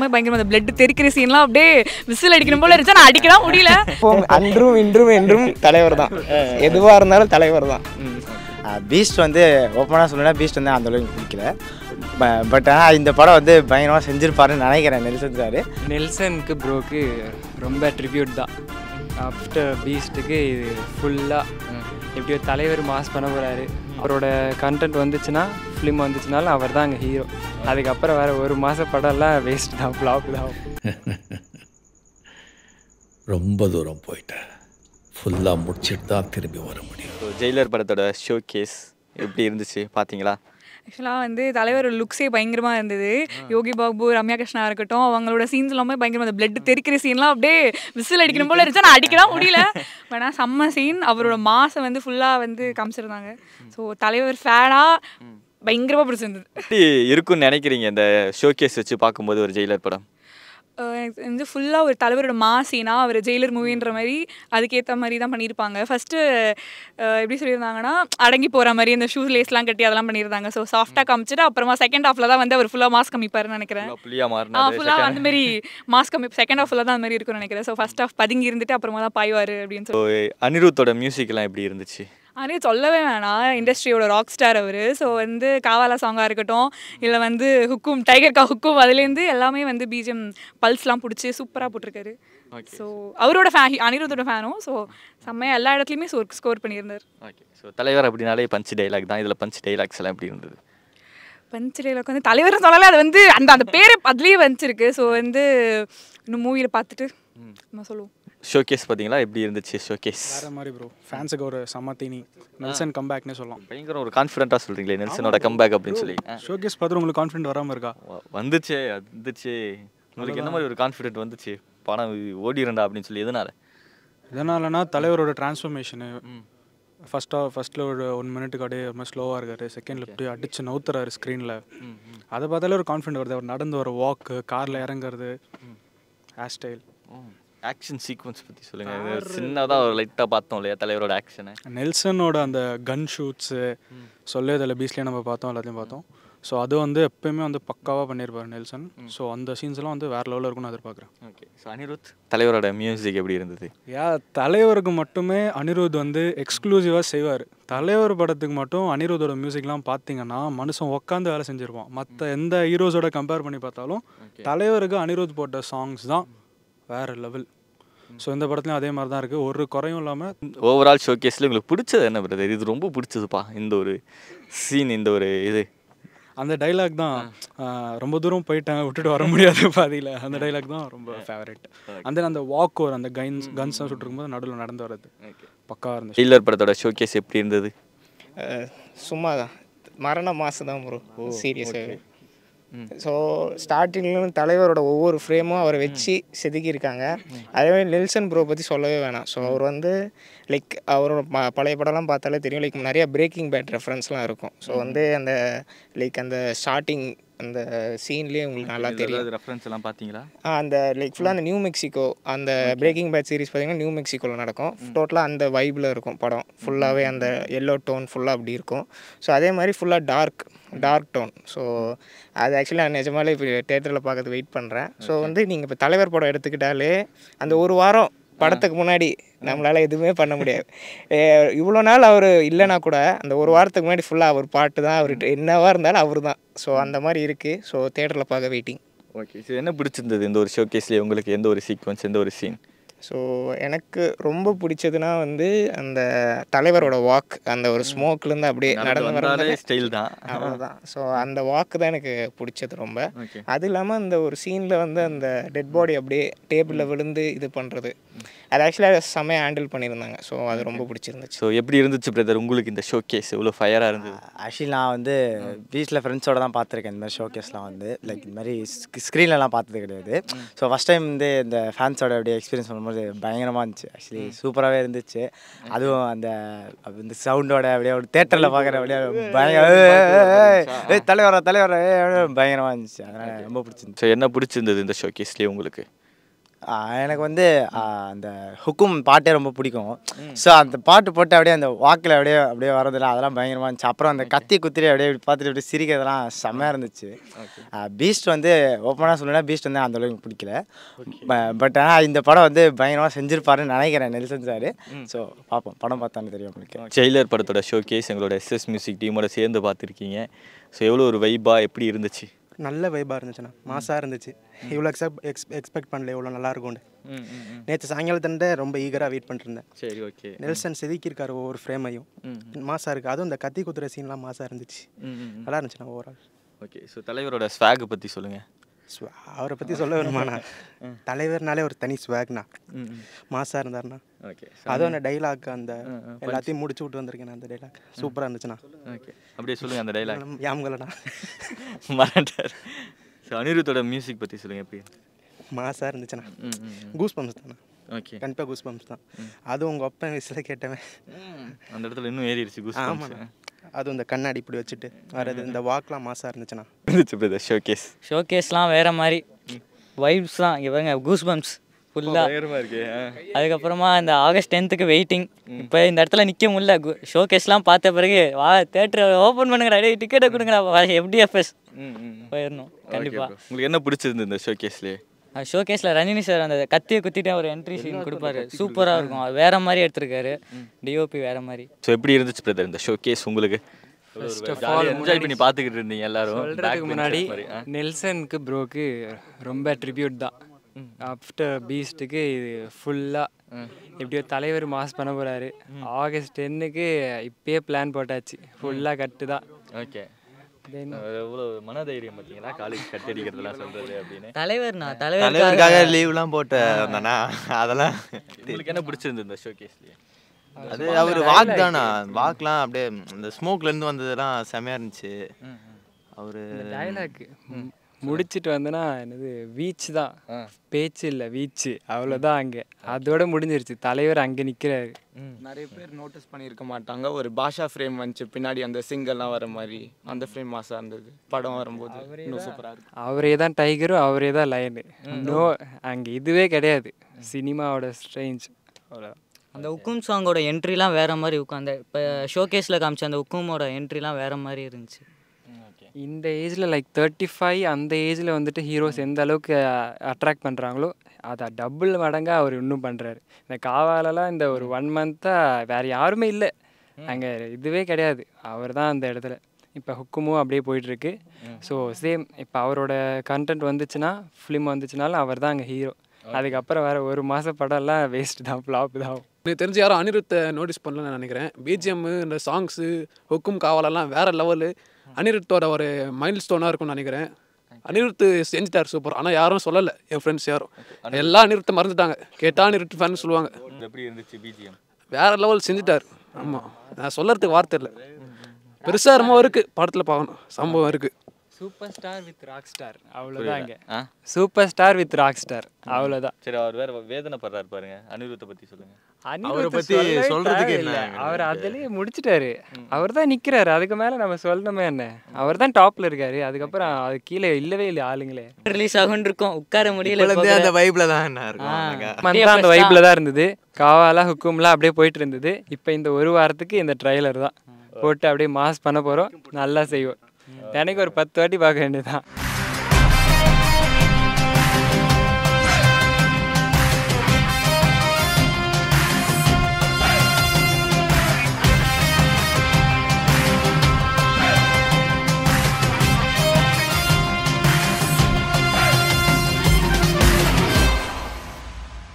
பயங்கரமா அந்த பிளட் தெறிக்கிற சீன்லாம் அப்படியே விசில் அடிக்கணும் போல இருந்துச்சு நான் அடிக்கலாம் முடியல இப்போ அன்றும் இன்றும் என்றும் தலைவர் தான் எதுவாக இருந்தாலும் தலைவர் தான் பீஸ்ட் வந்து ஓப்பனாக சொல்லணும்னா பீஸ்ட் வந்து அந்த அளவுக்கு பிடிக்கல பட் ஆனால் இந்த படம் வந்து பயங்கரமாக செஞ்சிருப்பாருன்னு நினைக்கிறேன் நெல்சன் சார் நெல்சனுக்கு ப்ரோக்கு ரொம்ப ட்ரிபியூட் தான் ஆஃப்டர் பீஸ்ட்டுக்கு இது ஃபுல்லாக எப்படி ஒரு தலைவர் மாஸ் பண்ண போகிறாரு அவரோட கண்டென்ட் வந்துச்சுன்னா ஃபிலிம் வந்துச்சுனாலும் அவர் தான் அங்கே ஹீரோ அதுக்கப்புறம் வேறு ஒரு மாத படம்லாம் வேஸ்ட் தான் ஃப்ளாப் தான் ரொம்ப தூரம் போயிட்டேன் ஃபுல்லாக முடிச்சிட்டு தான் திரும்பி வர முடியும் ஸோ ஜெயிலர் படத்தோட ஷோ கேஸ் எப்படி இருந்துச்சு பார்த்தீங்களா ஆக்சுவலாக வந்து தலைவர் லுக்ஸே பயங்கரமாக இருந்தது யோகி பாபு ரம்யா கிருஷ்ணா இருக்கட்டும் அவங்களோட சீன்ஸ் எல்லாமே பயங்கரமாக அந்த பிளட் தெறிக்கிற சீன்லாம் அப்படியே விசில் அடிக்கணும் போல இருந்துச்சு நான் அடிக்கலாம் முடியல வேணா செம்ம சீன் அவரோட மாசம் வந்து ஃபுல்லாக வந்து காமிச்சிருந்தாங்க ஸோ தலைவர் ஃபேனாக பயங்கரமாக பிடிச்சிருந்தது எப்படி இருக்குன்னு நினைக்கிறீங்க இந்த ஷோ கேஸ் வச்சு பார்க்கும்போது ஒரு ஜெயிலர் படம் அஹ் எனக்கு வந்து ஃபுல்லாக ஒரு தலைவரோட மாசினா அவர் ஜெயிலர் மூவின்ற மாதிரி அதுக்கேற்ற மாதிரி தான் பண்ணியிருப்பாங்க ஃபஸ்ட்டு எப்படி சொல்லியிருந்தாங்கன்னா அடங்கி போகிற மாதிரி இந்த ஷூ லேஸ்லாம் கட்டி அதெல்லாம் பண்ணியிருந்தாங்க ஸோ சாஃப்டாக காமிச்சிட்டு அப்புறமா செகண்ட் ஹாஃபில் தான் வந்து அவர் ஃபுல்லாக மாஸ்க் காமிப்பாருன்னு நினைக்கிறேன் புளியா ஆ மாறினது ஃபுல்லாக அந்த மாதிரி மாஸ்க் கம்மி செகண்ட் ஹாஃபில் தான் அந்த மாதிரி இருக்கும்னு நினைக்கிறேன் ஸோ ஃபர்ஸ்ட் ஹாஃப் பதுங்கி இருந்துட்டு அப்புறமா தான் பாய்வார் அப்படின்னு ஸோ சொல்லி அனிருத்தோட மியூசிக்லாம் எப்படி இருந்துச்சு அதே சொல்லவே வேணாம் இண்டஸ்ட்ரியோட ராக் ஸ்டார் அவர் ஸோ வந்து காவாலா சாங்காக இருக்கட்டும் இல்லை வந்து ஹுக்கும் டைகர் கா ஹுக்கும் அதுலேருந்து எல்லாமே வந்து பிஜிஎம் பல்ஸ்லாம் பிடிச்சி சூப்பராக போட்டிருக்காரு ஸோ அவரோட ஃபேன் அனிருத்தோட ஃபேனும் ஸோ செம்மையாக எல்லா இடத்துலையுமே ஸ்கோர் ஸ்கோர் பண்ணியிருந்தார் ஓகே ஸோ தலைவர் அப்படின்னாலே பஞ்ச் டைலாக் தான் இதில் பஞ்ச் டைலாக்ஸ் எல்லாம் எப்படி இருந்தது பஞ்சிலையில் வந்து தலைவர் சொல்லலை அது வந்து அந்த அந்த பேரே அதுலேயே வந்துருக்கு ஸோ வந்து இன்னும் மூவியில் பார்த்துட்டு நம்ம சொல்லுவோம் ஷோ கேஸ் பார்த்தீங்களா எப்படி இருந்துச்சு ஷோ கேஸ் வேற மாதிரி ப்ரோ ஃபேன்ஸுக்கு ஒரு செம்ம தீனி நெல்சன் கம்பேக்னே சொல்லலாம் பயங்கர ஒரு கான்ஃபிடென்ட்டாக சொல்கிறீங்களே நெல்சனோட கம்பேக் அப்படின்னு சொல்லி ஆ. ஷோகேஸ் பார்த்து உங்களுக்கு கான்ஃபிடென்ட் வராமல் இருக்கா வ- வந்துச்சே வந்துச்சு உங்களுக்கு என்ன மாதிரி ஒரு கான்ஃபிடென்ட் வந்துச்சு படம் ஓடிரண்டா அப்படின்னு சொல்லி எதனால எதனாலனா தலைவரோட டிரான்ஸ்ஃபர்மேஷனு ஃபஸ்ட்டாக ஃபஸ்ட்டில் ஒரு ஒன் மினிட்டுக்கு அப்படியே ரொம்ப ஸ்லோவாக இருக்காரு செகண்டில் அப்படியே அடிச்சு நவுத்துறாரு ஸ்க்ரீனில் அதை பார்த்தாலே ஒரு கான்ஃபிடென்ட் வருது அவர் நடந்து வர வாக்கு காரில் இறங்குறது ஹேர் ஸ்டைல் ஆக்ஷன் சீக்வன்ஸ் பற்றி சொல்லுங்கள் சின்னதாக ஒரு லைட்டாக பார்த்தோம் இல்லையா தலைவரோட ஆக்ஷனை நெல்சனோட அந்த கன் ஷூட்ஸு சொல்லவே இதில் பீஸ்லேயே நம்ம பார்த்தோம் எல்லாத்தையும் பார்த்தோம் ஸோ அது வந்து எப்பயுமே வந்து பக்காவாக பண்ணியிருப்பார் நெல்சன் ஸோ அந்த சீன்ஸ்லாம் வந்து வேறு லெவலில் இருக்கும்னு எதிர்பார்க்குறேன் ஓகே ஸோ அனிருத் தலைவரோட மியூசிக் எப்படி இருந்தது யா தலைவருக்கு மட்டுமே அனிருத் வந்து எக்ஸ்க்ளூசிவாக செய்வார் தலைவர் படத்துக்கு மட்டும் அனிருத்தோட மியூசிக்லாம் பார்த்தீங்கன்னா மனுஷன் உட்காந்து வேலை செஞ்சுருப்பான் மற்ற எந்த ஹீரோஸோட கம்பேர் பண்ணி பார்த்தாலும் தலைவருக்கு அனிருத் போட்ட சாங்ஸ் தான் வேறு லெவல் ஸோ இந்த படத்துலையும் அதே மாதிரி தான் இருக்குது ஒரு குறையும் இல்லாமல் ஓவரால் ஷோ கேஸில் உங்களுக்கு பிடிச்சது என்ன பிரதர் இது ரொம்ப பிடிச்சதுப்பா இந்த ஒரு சீன் இந்த ஒரு இது அந்த டைலாக் தான் ஆஹ், ரொம்ப தூரம் போயிட்டாங்க விட்டுட்டு வர முடியாது பாதியில் அந்த டைலாக் தான் ரொம்ப ஃபேவரட் அந்த அந்த வாக் ஒரு அந்த கன்ஸ் கன்ஸ் சுட்டு போது நடுவில் நடந்து வர்றது பக்காவாக இருந்துச்சு ஜெயிலர் படத்தோட ஷோ கேஸ் எப்படி இருந்தது அஹ் சும்மா தான் மரண மாசம் தான் ப்ரோ சீரியஸாகவே ஸோ ஸ்டார்டிங்லேயும் தலைவரோட ஒவ்வொரு ஃப்ரேமும் அவரை வச்சு செதுக்கியிருக்காங்க அதே மாதிரி நெல்சன் ப்ரோ பற்றி சொல்லவே வேணாம் ஸோ அவர் வந்து லைக் அவரோட ப பழைய படம்லாம் பார்த்தாலே தெரியும் லைக் நிறைய பிரேக்கிங் பேட் ரெஃபரன்ஸ்லாம் இருக்கும் ஸோ வந்து அந்த லைக் அந்த ஸ்டார்டிங் அந்த சீன்லேயே உங்களுக்கு நல்லா தெரியும் ரெஃபரன்ஸ் எல்லாம் பார்த்தீங்களா ஆ, அந்த லைக் ஃபுல்லாக அந்த நியூ மெக்சிகோ அந்த பிரேக்கிங் பேட் சீரிஸ் பார்த்தீங்கன்னா நியூ மெக்சிகோவில் நடக்கும் டோட்டலாக அந்த வைபில் இருக்கும் படம் ஃபுல்லாகவே அந்த எல்லோ டோன் ஃபுல்லாக அப்படி இருக்கும் ஸோ அதே மாதிரி ஃபுல்லாக டார்க் டார்க் டோன் ஸோ அது ஆக்சுவலி நான் நிஜமாலே இப்போ தேட்டரில் பார்க்கறது வெயிட் பண்ணுறேன் ஸோ வந்து நீங்கள் இப்போ தலைவர் படம் எடுத்துக்கிட்டாலே அந்த ஒரு வாரம் படத்துக்கு முன்னாடி நம்மளால் எதுவுமே பண்ண முடியாது இவ்வளோ நாள் அவர் இல்லைனா கூட அந்த ஒரு வாரத்துக்கு முன்னாடி ஃபுல்லாக அவர் பாட்டு தான் அவர் என்னவா இருந்தாலும் அவர் தான் ஸோ அந்த மாதிரி இருக்குது ஸோ தேட்டரில் பார்க்க வெயிட்டிங் ஓகே ஸோ என்ன பிடிச்சிருந்தது இந்த ஒரு ஷோ கேஸ்லேயே உங்களுக்கு எந்த ஒரு சீக்வன்ஸ் எந்த ஒரு சீன் ஸோ எனக்கு ரொம்ப பிடிச்சதுன்னா வந்து அந்த தலைவரோட வாக் அந்த ஒரு ஸ்மோக்லேருந்து அப்படியே நடந்து வர ஸ்டைல் தான் அவ்வளோதான் ஸோ அந்த வாக்கு தான் எனக்கு பிடிச்சது ரொம்ப ஓகே அது இல்லாமல் அந்த ஒரு சீனில் வந்து அந்த டெட் பாடி அப்படியே டேபிளில் விழுந்து இது பண்ணுறது அது ஆக்சுவலாக செம்மையாக ஹேண்டில் பண்ணியிருந்தாங்க ஸோ அது ரொம்ப பிடிச்சிருந்துச்சு ஸோ எப்படி இருந்துச்சு பிரதர் உங்களுக்கு இந்த ஷோ கேஸ் இவ்வளோ ஃபயராக இருந்தது ஆக்சுவலி நான் வந்து பீச்சில் ஃப்ரெண்ட்ஸோட தான் பார்த்துருக்கேன் இந்த மாதிரி ஷோகேஸ்லாம் வந்து லைக் இந்த மாதிரி ஸ்க்ரீன்லலாம் பார்த்தது கிடையாது ஸோ ஃபஸ்ட் டைம் வந்து இந்த ஃபேன்ஸோட அப்படியே எக்ஸ்பீரியன்ஸ் பண்ணும்போது பயங்கரமாக இருந்துச்சு ஆக்சுவலி சூப்பராகவே இருந்துச்சு அதுவும் அந்த அது இந்த சவுண்டோட அப்படியே ஒரு தேட்டரில் பார்க்குற அப்படியே பயங்கர ஏய் தலைவரா தலைவரா பயங்கரமாக இருந்துச்சு அதனால் ரொம்ப பிடிச்சிருந்துச்சு ஸோ என்ன பிடிச்சிருந்தது இந்த ஷோ கேஸ்லேயே உங்களுக்கு எனக்கு வந்து ஆ, அந்த ஹுக்கும் பாட்டே ரொம்ப பிடிக்கும் ஸோ அந்த பாட்டு போட்டு அப்படியே அந்த வாக்கில் அப்படியே அப்படியே வரதுல அதெல்லாம் பயங்கரமாக இருந்துச்சு அப்புறம் அந்த கத்தி குத்திரி அப்படியே இப்படி பார்த்துட்டு இப்படி சிரிக்கிறதெல்லாம் செம்மையாக இருந்துச்சு பீஸ்ட் வந்து ஓப்பனாக சொல்லணும்னா பீஸ்ட் வந்து அந்த அளவுக்கு பிடிக்கல பட் ஆனால் இந்த படம் வந்து பயங்கரமாக செஞ்சிருப்பாருன்னு நினைக்கிறேன் நெல்சன் சார் ஸோ பார்ப்போம் படம் பார்த்தான்னு தெரியும் உங்களுக்கு ஜெயிலர் படத்தோட ஷோ கேஸ் எங்களோட எஸ்எஸ் மியூசிக் டீமோட சேர்ந்து பார்த்துருக்கீங்க ஸோ எவ்வளோ ஒரு வைபா எப்படி இருந்துச்சு நல்ல வைபாக இருந்துச்சுண்ணா மாசாக இருந்துச்சு இவ்வளோ எக்ஸப்ட் எக்ஸ் எக்ஸ்பெக்ட் பண்ணல இவ்வளோ நல்லா இருக்கும்னு நேற்று சாயங்காலத்துட்டு ரொம்ப ஈகராக வெயிட் பண்ணிருந்தேன் சரி ஓகே நெல்சன் செதுக்கியிருக்காரு ஒவ்வொரு ஃப்ரேமையும் மாசாக இருக்குது அதுவும் இந்த கத்தி குத்துற சீன்லாம் மாசாக இருந்துச்சு நல்லா இருந்துச்சுண்ணா ஓவரால் ஓகே ஸோ தலைவரோட ஸ்வாக் பற்றி சொல்லுங்கள் அவரை பற்றி சொல்ல வேணுமாண்ணா தலைவர்னாலே ஒரு தனி ஸ்வாக்ண்ணா மாசாக இருந்தாருண்ணா ஓகே அதுவும் அந்த டைலாக் அந்த எல்லாத்தையும் முடிச்சு விட்டு வந்திருக்கேன் அந்த டைலாக் சூப்பராக இருந்துச்சுண்ணா ஓகே அப்படியே சொல்லுங்கள் அந்த டைலாக் யாம்களண்ணா மறண்டார் ஸோ அனிருத்தோட மியூசிக் பற்றி சொல்லுங்கள் எப்படி மாசாக இருந்துச்சுண்ணா ம், ம், ம். கூஸ் பம்ப்ஸ் தானே ஓகே கண்டிப்பாக கூஸ் பம்ப்ஸ் தான் அதுவும் உங்கள் அப்பன் வயசில் கேட்டவன் அந்த இடத்துல இன்னும் ஏறிடுச்சு குஸ் ஆமாண்ணா அதுவும் இந்த கண்ணாடி இப்படி வச்சுட்டு வர்றது இந்த வாக்லாம் மாசாக இருந்துச்சுண்ணா இருந்துச்சு பிரதர் ஷோ கேஸ் ஷோகேஸ்லாம் வேற மாதிரி வைப்ஸ் தான் இங்கே பாருங்க கூஸ் பம்ப்ஸ் ஃபுல்லாக பயங்கரமாக இருக்கு ஆ. அதுக்கப்புறமா இந்த ஆகஸ்ட் டென்த்துக்கு வெயிட்டிங் இப்போ இந்த இடத்துல நிற்க முடியல ஷோகேஸ்லாம் பார்த்த பிறகு வா தேட்டரை ஓப்பன் பண்ணுங்கடா டேய் டிக்கெட்டை கொடுங்கடா எஃப்டிஎஃப்எஸ் ம், ம். போயிடணும் Okay கண்டிப்பாக bro. உங்களுக்கு என்ன பிடிச்சிருந்து இந்த ஷோ கேஸ்லேயே ஷோகேஸில் ரஜினி சார் அந்த கத்தியை குத்திட்டு ஒரு என்ட்ரி சீன் கொடுப்பாரு சூப்பராக இருக்கும் அது வேற மாதிரி எடுத்திருக்காரு டிஓபி வேற மாதிரி ஸோ எப்படி இருந்துச்சு பிரதர் இந்த ஷோ கேஸ் உங்களுக்கு என்ஜாய் பண்ணி பார்த்துக்கிட்டு இருந்தீங்க எல்லாரும் சொல்கிறதுக்கு முன்னாடி நெல்சனுக்கு ப்ரோக்கு ரொம்ப ட்ரிபியூட் தான் ஆஃப்டர் பீஸ்ட்டுக்கு இது ஃபுல்லாக எப்படியோ தலைவர் மாஸ் பண்ண போகிறாரு ஆகஸ்ட் டென்னுக்கு இப்பயே பிளான் போட்டாச்சு ஃபுல்லாக கட்டு தான் ஓகே எவ்வளோ மனதைரியம் பார்த்தீங்களா காலேஜ் கட்டடிக்கிறதுலாம் சொல்கிறது அப்படின்னு தலைவர்ண்ணா தலைவர் தலைவருக்காக லீவ்லாம் போட்டு வந்தானா அதெல்லாம் உங்களுக்கு என்ன பிடிச்சிருந்து இந்த ஷோ கேஸ்லேயே அது அவர் வாக் தானா வாக்லாம் அப்படியே இந்த ஸ்மோக்ல இருந்து வந்ததெல்லாம் செமையா இருந்துச்சு அவரு டைலாக் முடிச்சிட்டு வந்தேன்னா என்னது வீச் தான் பேச்சு இல்லை வீச்சு அவ்வளோதான் அங்கே அதோட முடிஞ்சிருச்சு தலைவர் அங்கே நிற்கிறாரு நிறைய பேர் நோட்டீஸ் பண்ணியிருக்க மாட்டாங்க ஒரு பாஷா ஃப்ரேம் வந்துச்சு பின்னாடி அந்த சிங்கெல்லாம் வர மாதிரி அந்த ஃப்ரேம் மாசாக இருந்தது படம் வரும்போது இன்னும் சூப்பராக இருக்கு அவரே தான் டைகரும் அவரே தான் லயனு நோ அங்கே இதுவே கிடையாது சினிமாவோட ஸ்ட்ரேஞ்ச் அவ்வளோதான் அந்த உக்கும் சாங்கோட என்ட்ரிலாம் வேற மாதிரி இருக்கும் அந்த இப்போ ஷோகேஸில் காமிச்ச அந்த உக்குமோட என்ட்ரிலாம் வேற மாதிரி இருந்துச்சு இந்த ஏஜில் லைக் தேர்ட்டி ஃபைவ் அந்த ஏஜில் வந்துட்டு ஹீரோஸ் எந்த அளவுக்கு அட்ராக்ட் பண்ணுறாங்களோ அதை டபுள் மடங்காக அவர் இன்னும் பண்ணுறாரு இந்த காவாலெல்லாம் இந்த ஒரு ஒன் மந்த்தாக வேறு யாருமே இல்லை அங்கே இதுவே கிடையாது அவர் தான் அந்த இடத்துல இப்போ ஹுக்குமும் அப்படியே போயிட்டுருக்கு ஸோ சேம் இப்போ அவரோட கண்டென்ட் வந்துச்சுன்னா ஃபிலிம் வந்துச்சுனாலும் அவர் தான் அங்கே ஹீரோ அதுக்கப்புறம் வேறு ஒரு மாத படம்லாம் வேஸ்ட் தான் ஃப்ளாப் தான் ஆகும். எனக்கு தெரிஞ்சு யாரும் அனிருத்தை நோட்டீஸ் பண்ணலன்னு நான் நினைக்கிறேன் பிஜிஎம் இந்த சாங்ஸு ஹொக்கும் காவலெல்லாம் வேற லெவலு அனிருத்தோட ஒரு மைல் ஸ்டோனாக இருக்கும்னு நினைக்கிறேன் அனிருத் செஞ்சுட்டார் சூப்பர் ஆனால் யாரும் சொல்லலை என் ஃப்ரெண்ட்ஸ் யாரும் எல்லாம் அனிருத்தை மறந்துட்டாங்க கேட்டால் அனிருத் ஃபேன் சொல்லுவாங்க எப்படி இருந்துச்சு பிஜிஎம் வேற லெவல் செஞ்சுட்டார் ஆமாம் நான் சொல்லறதுக்கு வார்த்தை இல்லை பெருசாக ரொம்ப இருக்குது படத்தில் பார்க்கணும் சம்பவம் இருக்குது super star with rock star அவ்வளோதான் புரியல. இங்கே ஆ? Super star with rock star அவ்வளோதான் சரி அவர் வேற வேதனைப்படுறாரு பாருங்க அனிருத்தை பத்தி சொல்லுங்க அவரை பத்தி சொல்றதுக்கு என்ன அவர் அதுலயே முடிச்சிட்டாரு அவர் தான் நிக்கிறாரு அதுக்கு மேல நம்ம சொல்லணுமே என்ன அவர் தான் டாப்ல இருக்காரு அதுக்கப்புறம் அது கீழே இல்லவே இல்லை ஆளுங்களே ரிலீஸ் ஆகும்னு இருக்கும் உட்கார முடியல இப்பல இருந்தே அந்த வைப்ல தான் என்ன ஆ. இருக்கும் அழகா. மந்த் அந்த வைப்ல தான் இருந்தது காவாலா ஹுக்கும்லாம் அப்படியே போயிட்டு இருந்தது இப்போ இந்த ஒரு வாரத்துக்கு இந்த ட்ரைலர் தான் போட்டு அப்படியே மாஸ் பண்ண போறோம் நல்லா செய்வோம் எனக்கு ஒரு பத்து வாட்டி பார்க்க வேண்டியதுதான்